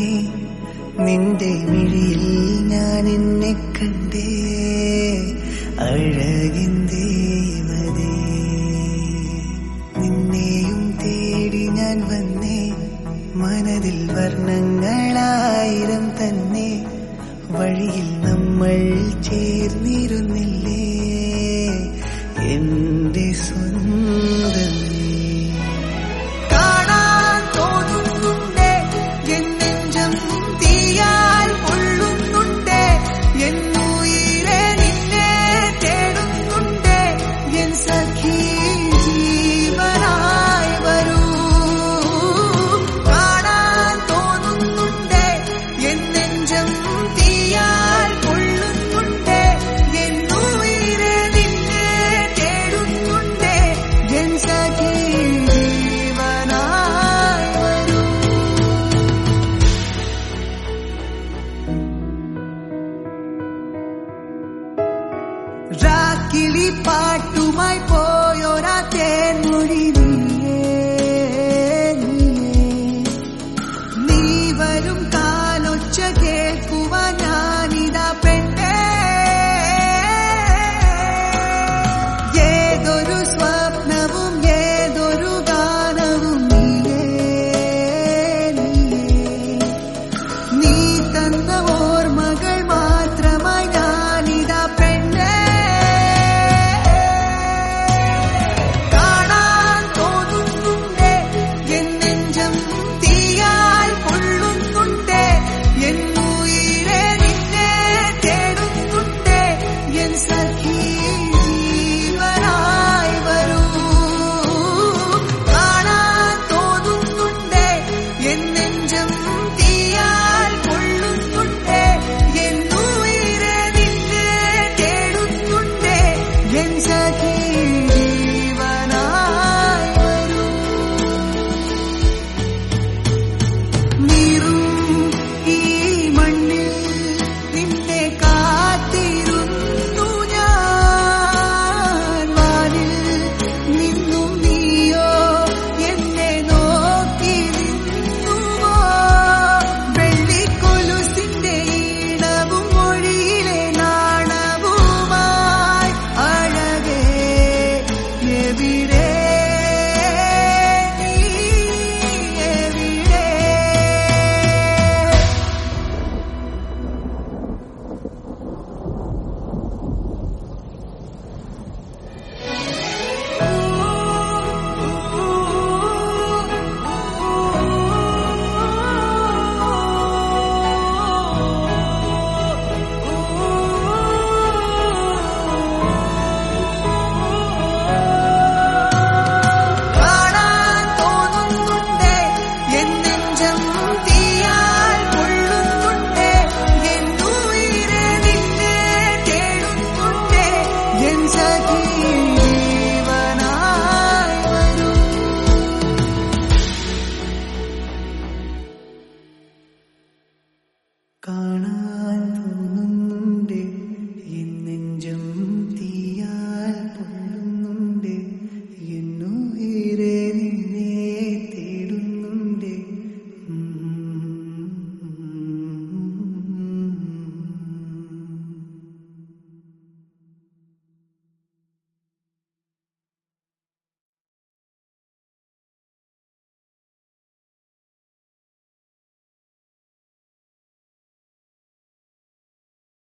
വന്നേ നിന്റെ മിഴിയിൽ ഞാൻ എന്നെ കണ്ടേ അഴകിന്തേ മതേ നിന്നെയും തേടി ഞാൻ വന്നേ മനതിൽ വർണ്ണങ്ങളായിരം തന്നെ വഴിയിൽ നമ്മൾ ചേർന്നിരുന്നില്ലേ എന്റെ സ്വന്തമേ കാണാൻ തോന്നുന്നുണ്ടേ എൻ നെഞ്ചം തീയാൽ കൊള്ളുന്നുണ്ടേ എന്നുയിരെ നിന്നെ തേടുന്നുണ്ടേ എൻ സഖി ജീവനായി വരൂ കാണാൻ തോന്നുന്നുണ്ടേ എൻ നെഞ്ചം തീയാൽ കൊള്ളുന്നുണ്ടേ എന്നുയിരെ നിന്നെ തേടുന്നുണ്ടേ എൻ സഖി ജീവനായി വരൂ രാക്കിളി പാട്ടുമായി പോയൊരാ തേൻമൊഴി നീയേ, നീയേ. നീ വരും കാലൊച്ച കേൾക്കുവാൻ ഞാനിതാ പെണ്ണേ ഏതൊരു സ്വപ്നവും ഏതൊരു ഗാനവും നീയേ നീയേ നീ തന്ന ഓർമ്മകൾ മാത്രമായി ഞാനിതാ പെണ്ണേ കാണാൻ തോന്നുന്നുണ്ടേ എൻ നെഞ്ചം തീയാൽ കൊള്ളുന്നുണ്ടേ എന്നുയിരെ നിന്നെ തേടുന്നുണ്ടേ എൻ സഖി ജീവനായി വരൂ കാണാൻ തോന്നുന്നുണ്ടേ എൻ നെഞ്ചം തീയാൽ കൊള്ളുന്നുണ്ടേ എന്നുയിരെ നിന്നെ തേടുന്നുണ്ടേ എൻ സഖി ജീവനായി വരൂ നീറും ഈ മണ്ണിൽ നിന്നെ കാത്തിരുന്നു ഞാൻ വാനിൽ നിന്നും നീയോ എന്നെ നോക്കി നിന്നുവോ വെള്ളിക്കൊലുസിന്റെ ഈണവും മൊഴിയിലെ നാണവുമായി അഴകേ എവിടെ നീ എവിടെ കാണാൻ തോന്നുന്നുണ്ടേ എൻ നെഞ്ചം തീയാൽ കൊള്ളുന്നുണ്ടേ എന്നുയിരെ നിന്നെ തേടുന്നുണ്ടേ എൻ സഖി ജീവനായി വരൂ കാണാൻ